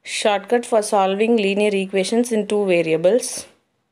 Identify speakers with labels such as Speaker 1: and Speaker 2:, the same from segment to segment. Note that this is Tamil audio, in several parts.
Speaker 1: Shortcut for solving linear equations in two variables.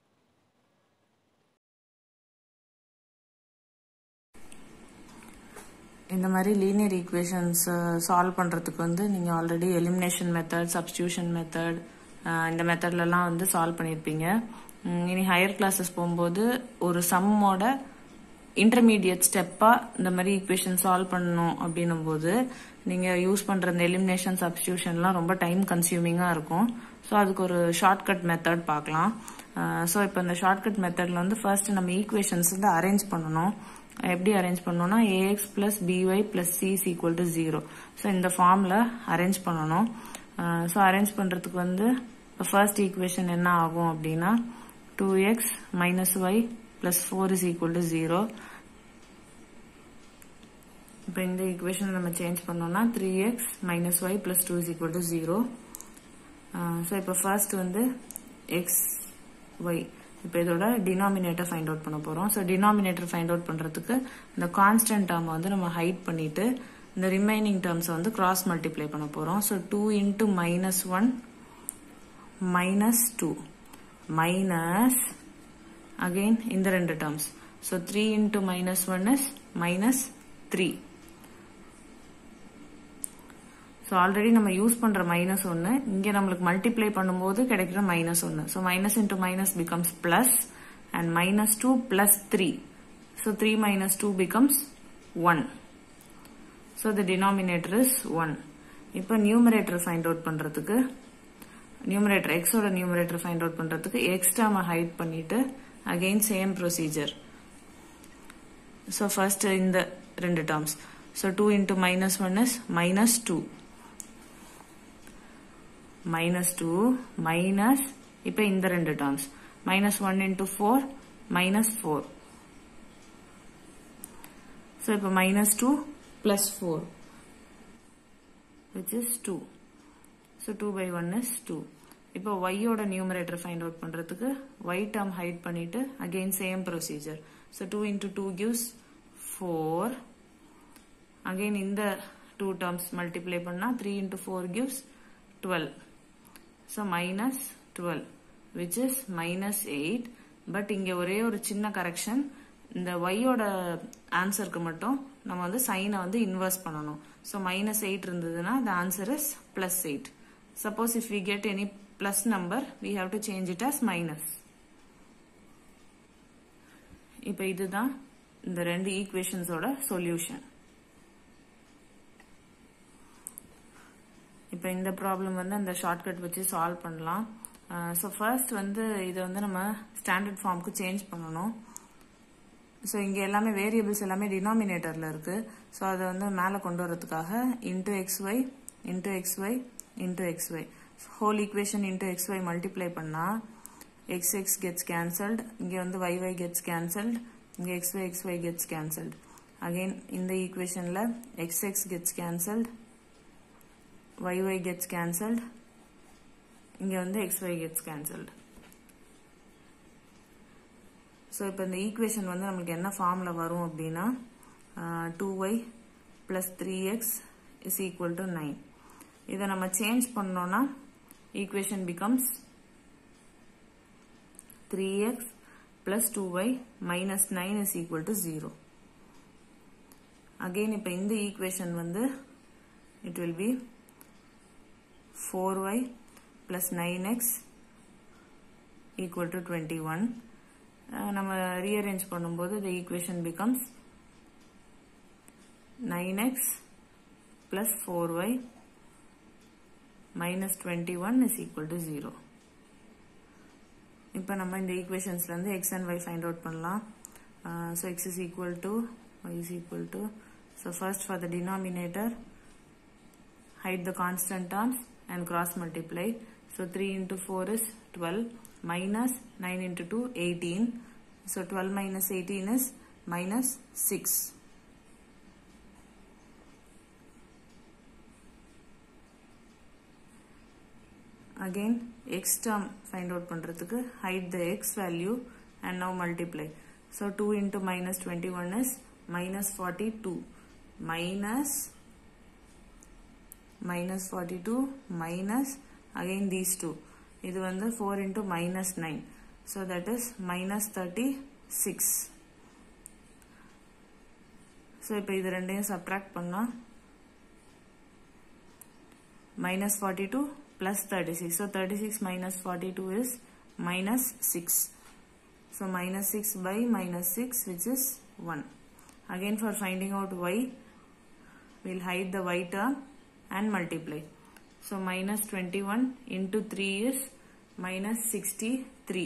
Speaker 1: இந்த மாதிரி லீனியர் ஈக்குவேஷன்ஸ் சால்வ் பண்ணுறதுக்கு வந்து நீங்கள் already elimination method substitution method இந்த மெத்தட்லலாம் வந்து சால்வ் பண்ணியிருப்பீங்க உம், இனி ஹையர் கிளாஸஸ் போகும்போது ஒரு சம்மோட இன்டர்மீடியட் ஸ்டெப்பாக இந்த மாதிரி ஈக்குவேஷன் சால்வ் பண்ணணும் அப்படின்னும் போது நீங்கள் யூஸ் பண்ணுற இந்த எலிமினேஷன் சப்ஸ்டியூஷன்லாம் ரொம்ப டைம் கன்சியூமிங்காக இருக்கும் ஸோ அதுக்கு ஒரு ஷார்ட்கட் மெத்தட் பார்க்கலாம் ஸோ இப்போ இந்த ஷார்ட்கட் மெத்தடில் வந்து ஃபர்ஸ்ட் நம்ம ஈக்குவேஷன்ஸ் வந்து அரேஞ்ச் பண்ணணும் எப்படி அரேஞ்ச் பண்ணணும்னா a x plus b y plus c is equal to zero so இந்த ஃபார்மில் அரேஞ்ச் பண்ணணும் ஸோ அரேஞ்ச் பண்ணுறதுக்கு வந்து இப்போ ஃபர்ஸ்ட் ஈக்குவேஷன் என்ன ஆகும் அப்படின்னா two x minus y plus four is equal to zero இப்போ இந்த ஈக்குவேஷன் நம்ம சேஞ்ச் பண்ணோம்னா three x minus y plus two is equal to zero so இப்போ ஃபர்ஸ்ட் வந்து எக்ஸ் ஒய் இப்போ இதோட டினாமினேட்டர் ஃபைண்ட் அவுட் பண்ண போகிறோம் ஸோ டினாமினேட்டர் ஃபைண்ட் அவுட் பண்ணுறதுக்கு இந்த கான்ஸ்டன்ட் டேர்மை வந்து நம்ம ஹைட் பண்ணிட்டு இந்த ரிமைனிங் டேர்ம்ஸை வந்து கிராஸ் மல்டிப்ளை பண்ண போகிறோம் so two into minus one minus two minus again இந்த ரெண்டு terms so three into minus one is minus three so already நம்ம யூஸ் பண்ணுற மைனஸ் ஒன்று இங்கே நம்மளுக்கு மல்டிப்ளை பண்ணும்போது கிடைக்கிற மைனஸ் ஒன்று so minus into minus becomes plus and minus two plus three so three minus two becomes one so the denominator is one இப்போ நியூமரேட்டர் ஃபைண்ட் அவுட் பண்ணுறதுக்கு நியூமரேட்டர் எக்ஸோட நியூமரேட்டர் ஃபைண்ட் அவுட் பண்ணுறதுக்கு எக்ஸ் டேர்மை ஹைட் பண்ணிட்டு again same procedure so first இந்த ரெண்டு terms so two into minus one is minus two minus two minus இப்போ இந்த ரெண்டு terms minus one into four minus four so இப்போ minus two plus four which is two so two by one is two இப்போ ஒய்யோட நியூமரேட்டர் ஃபைண்ட் அவுட் பண்ணுறதுக்கு ஒய் டேர்ம் ஹைட் பண்ணிட்டு again same procedure so two into two gives four again இந்த டூ டேர்ம்ஸ் மல்டிப்ளை பண்ணால் three into four gives twelve so minus twelve which is minus eight but இங்கே ஒரே ஒரு சின்ன கரெக்ஷன் இந்த ஒய்யோட ஆன்சருக்கு மட்டும் நம்ம வந்து சைனை வந்து இன்வெர்ஸ் பண்ணணும் ஸோ மைனஸ் எயிட் இருந்ததுன்னா the answer is plus eight suppose if we get any plus number we have to change it as minus இப்போ இதுதான் இந்த ரெண்டு ஈக்குவேஷன்ஸோட சொல்யூஷன் இப்போ இந்த ப்ராப்ளம் வந்து அந்த ஷார்ட்கட் வச்சு சால்வ் பண்ணலாம் ஸோ ஃபர்ஸ்ட் வந்து இதை வந்து நம்ம ஸ்டாண்டர்ட் ஃபார்முக்கு சேஞ்ச் பண்ணணும் ஸோ இங்கே எல்லாமே வேரியபிள்ஸ் எல்லாமே டினாமினேட்டரில் இருக்குது ஸோ அதை வந்து மேலே கொண்டு வரதுக்காக into x y into x y into x y whole equation into x y multiply பண்ணால் எக்ஸ் எக்ஸ் கெட்ஸ் கேன்சல்ட் இங்கே வந்து ஒய் ஒய் கெட்ஸ் கேன்சல்ட் இங்கே x y x y gets cancelled again இந்த ஈக்குவேஷனில் x x gets cancelled yy gets cancelled இங்க வந்து xy gets cancelled ஸோ இப்போ இந்த ஈக்குவேஷன் வந்து நம்மளுக்கு என்ன ஃபார்மில் வரும் அப்படின்னா two y plus three x is equal to nine இதை நம்ம சேஞ்ச் பண்ணோம்னா equation becomes three x plus two y minus nine is equal to zero again இப்போ இந்த ஈக்குவேஷன் வந்து it will be 4y plus 9x equal to 21 uh, நம்ம rearrange பண்ணும்போது the equation becomes 9x plus 4y minus 21 is equal to 0 இப்போ நம்ம இந்த ஈக்குவேஷன்ஸ்ல இருந்து x and y find out பண்ணலாம் so x is equal to y is equal to so first for the denominator hide the constant terms and cross multiply. So 3 into 4 is 12 minus 9 into 2 18. So 12 minus 18 is minus 6. Again x term find out பண்றதுக்கு hide the x value and now multiply. So 2 into minus 21 is minus 42 minus minus 42 minus again these two இது வந்து four into minus nine so that is minus thirty six so இப்போ இது ரெண்டையும் சப்ட்ராக்ட் பண்ணால் minus 42 plus 36. So 36 minus 42 is minus 6. So minus 6 by minus 6 which is 1. Again for finding out y, we'll hide the y term and multiply. So minus 21 into 3 is minus 63.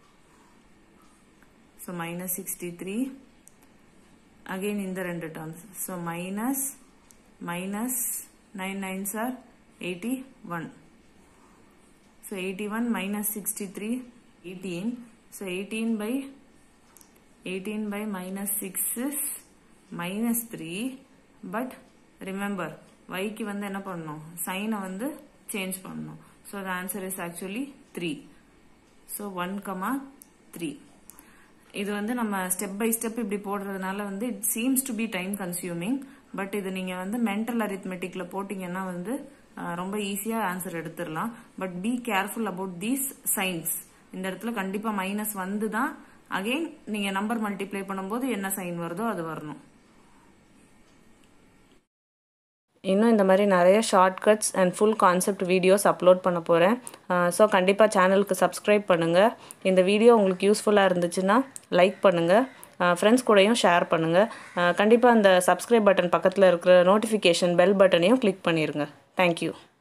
Speaker 1: So minus 63. Again in the ரெண்டு terms. So minus minus 9 nines are 81. So 81 minus 63, 18. So 18 by 18 by minus 6 is minus 3. But remember, y க்கு வந்து என்ன பண்ணணும் சைனை வந்து சேஞ்ச் பண்ணணும் so the answer is actually 3. So 1, comma 3. இது வந்து நம்ம ஸ்டெப் பை ஸ்டெப் இப்படி போடுறதுனால வந்து it seems to be time consuming but இது நீங்க வந்து மென்டல் அரித்மெட்டிக்ல போட்டீங்கன்னா வந்து ரொம்ப ஈஸியா ஆன்சர் எடுத்துடலாம் but be careful about these signs இந்த இடத்துல கண்டிப்பா மைனஸ் வந்து தான் அகெயின் நீங்க நம்பர் மல்டிப்ளை பண்ணும்போது என்ன சைன் வருதோ அது வரணும்
Speaker 2: இன்னும் இந்த மாதிரி நிறைய shortcuts and full concept videos upload பண்ண போகிறேன் ஸோ கண்டிப்பாக சேனலுக்கு சப்ஸ்கிரைப் பண்ணுங்கள் இந்த வீடியோ உங்களுக்கு யூஸ்ஃபுல்லாக இருந்துச்சுன்னா லைக் பண்ணுங்கள் ஃப்ரெண்ட்ஸ் கூடயும் ஷேர் பண்ணுங்கள் கண்டிப்பாக அந்த சப்ஸ்கிரைப் பட்டன் பக்கத்தில் இருக்கிற நோட்டிஃபிகேஷன் பெல் பட்டனையும் கிளிக் பண்ணிடுங்க தேங்க்யூ